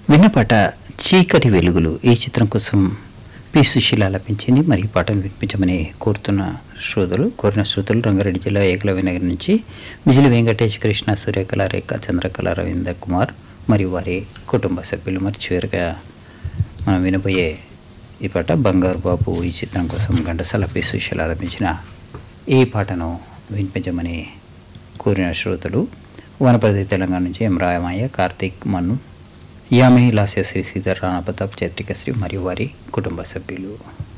విన్నపాట చీకటి వెలుగులు ఈ చిత్రం కోసం పి సుశీల ఆలపించింది మరి ఈ పాటను వినిపించమని కోరుతున్న శ్రోతలు కోరిన శ్రోతలు రంగారెడ్డి జిల్లా ఏకలవ్య నగర్ నుంచి బిజిలి వెంకటేష్ కృష్ణ సూర్యకళ రేఖ చంద్రకళ రవీందర్ కుమార్ మరియు వారి కుటుంబ సభ్యులు మరి చివరిగా మనం వినబోయే ఈ పాట బంగారు బాబు ఈ చిత్రం కోసం ఘంటసాల పి సుశీల ఆలపించిన ఈ పాటను వినిపించమని కోరిన శ్రోతలు వనపర్తి తెలంగాణ నుంచి ఎం రాయమయ్య కార్తీక్ మన్ను యామిని లాస్య శ్రీ శ్రీధర్ రాణా ప్రతాప్ చైత్రిక శ్రీ మరియు వారి కుటుంబ సభ్యులు